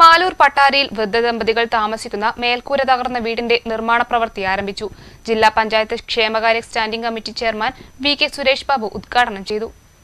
മാലൂർ പട്ടാരിയിൽ വൃദ്ധദമ്പതികൾ താമസിക്കുന്ന മേൽക്കൂര തകർന്ന വീടിന്റെ നിർമ്മാണ പ്രവൃത്തി ആരംഭിച്ചു ജില്ലാ പഞ്ചായത്ത് ക്ഷേമകാര്യ standing committee chairman V K Suresh Babu ഉദ്ഘാടനം ചെയ്തു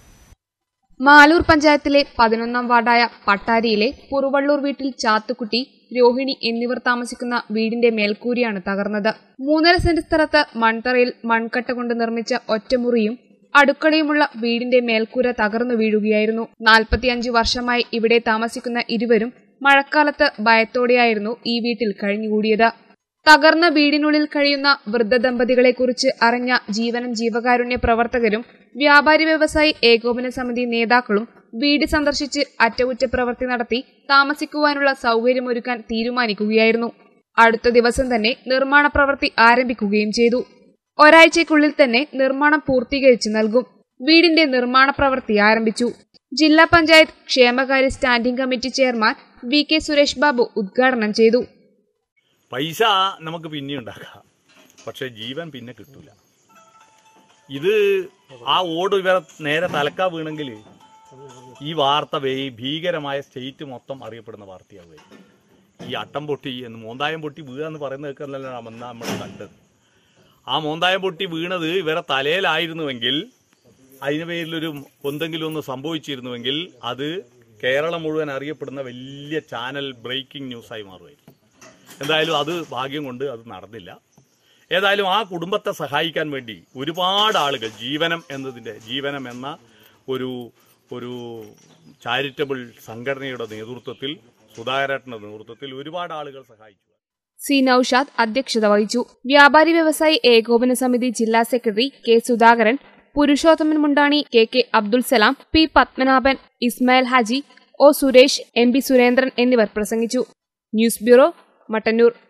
മാലൂർ പഞ്ചായത്തിലെ പതിനൊന്നാം വാർഡായ പട്ടാരിയിലെ പുറുവള്ളൂർ വീട്ടിൽ ചാത്തുക്കുട്ടി രോഹിണി എന്നിവർ താമസിക്കുന്ന വീടിന്റെ മേൽക്കൂരയാണ് തകർന്നത് മൂന്നര സെന്റ് സ്ഥലത്ത് മൺതറയിൽ മൺകട്ട കൊണ്ട് നിർമ്മിച്ച ഒറ്റമുറിയും അടുക്കളയുമുള്ള വീടിന്റെ മേൽക്കൂര തകർന്നു വീഴുകയായിരുന്നു നാൽപ്പത്തിയഞ്ചു വർഷമായി ഇവിടെ താമസിക്കുന്ന ഇരുവരും മഴക്കാലത്ത് ഭയത്തോടെയായിരുന്നു ഈ വീട്ടിൽ കഴിഞ്ഞുകൂടിയത് തകർന്ന വീടിനുള്ളിൽ കഴിയുന്ന വൃദ്ധദമ്പതികളെക്കുറിച്ച് അറിഞ്ഞ ജീവനം ജീവകാരുണ്യ പ്രവർത്തകരും വ്യാപാരി വ്യവസായി ഏകോപന സമിതി നേതാക്കളും വീട് സന്ദർശിച്ച് അറ്റകുറ്റപ്രവൃത്തി നടത്തി താമസിക്കുവാനുള്ള സൗകര്യമൊരുക്കാൻ തീരുമാനിക്കുകയായിരുന്നു അടുത്ത ദിവസം തന്നെ നിർമ്മാണ പ്രവൃത്തി ആരംഭിക്കുകയും ചെയ്തു ഒരാഴ്ചയ്ക്കുള്ളിൽ തന്നെ നിർമ്മാണം പൂർത്തീകരിച്ച് നൽകും വീടിന്റെ നിർമ്മാണ പ്രവൃത്തി ആരംഭിച്ചു ജില്ലാ പഞ്ചായത്ത് ക്ഷേമകാര്യ standing committee chairman V K Suresh Babu ഉദ്ഘാടനം ചെയ്തു പൈസ നമുക്ക് പിന്നെ ഉണ്ടാക്കാം പക്ഷെ ജീവൻ പിന്നെ കിട്ടൂല ഇത് ആ ഓട് ഇവരെ നേരെ തലക്കാ വീണെങ്കിൽ ഈ വാർത്ത വേ- ഭീകരമായ സ്റ്റേറ്റ് മൊത്തം അറിയപ്പെടുന്ന വാർത്തയാവുകയും ഈ അട്ടം പൊട്ടി എന്ന് മോന്തായം പൊട്ടി വീഴുക എന്ന് പറയുന്നത് കേൾക്കുന്നല്ലോ നമ്മൾ കണ്ടത് ആ മോന്തായം പൊട്ടി വീണത് ഇവരെ തലയിലായിരുന്നുവെങ്കിൽ അതിന് പേരിലൊരു എന്തെങ്കിലും ഒന്ന് സംഭവിച്ചിരുന്നുവെങ്കിൽ അത് കേരളം മുഴുവൻ അറിയപ്പെടുന്ന വലിയ ചാനൽ ബ്രേക്കിംഗ് ന്യൂസായി മാറുമായിരുന്നു എന്തായാലും അത് ഭാഗ്യം കൊണ്ട് അത് നടന്നില്ല ഏതായാലും ആ കുടുംബത്തെ സഹായിക്കാൻ വേണ്ടി ഒരുപാട് ആളുകൾ ജീവനം എന്നതിൻ്റെ ജീവനം എന്ന ഒരു ഒരു ചാരിറ്റബിൾ സംഘടനയുടെ നേതൃത്വത്തിൽ സുധാകരേട്ടൻ്റെ നേതൃത്വത്തിൽ ഒരുപാട് ആളുകൾ സഹായിച്ചു സി നൌഷാദ് അധ്യക്ഷത വഹിച്ചു വ്യാപാരി വ്യവസായി ഏകോപന സമിതി ജില്ലാ secretary K Sudhakaran Purushothaman Mundani K K Abdul Salam P Padmanabhan Ismail Haji O Suresh M P Surendran എന്നിവർ പ്രസംഗിച്ചു ന്യൂസ് ബ്യൂറോ മട്ടന്നൂർ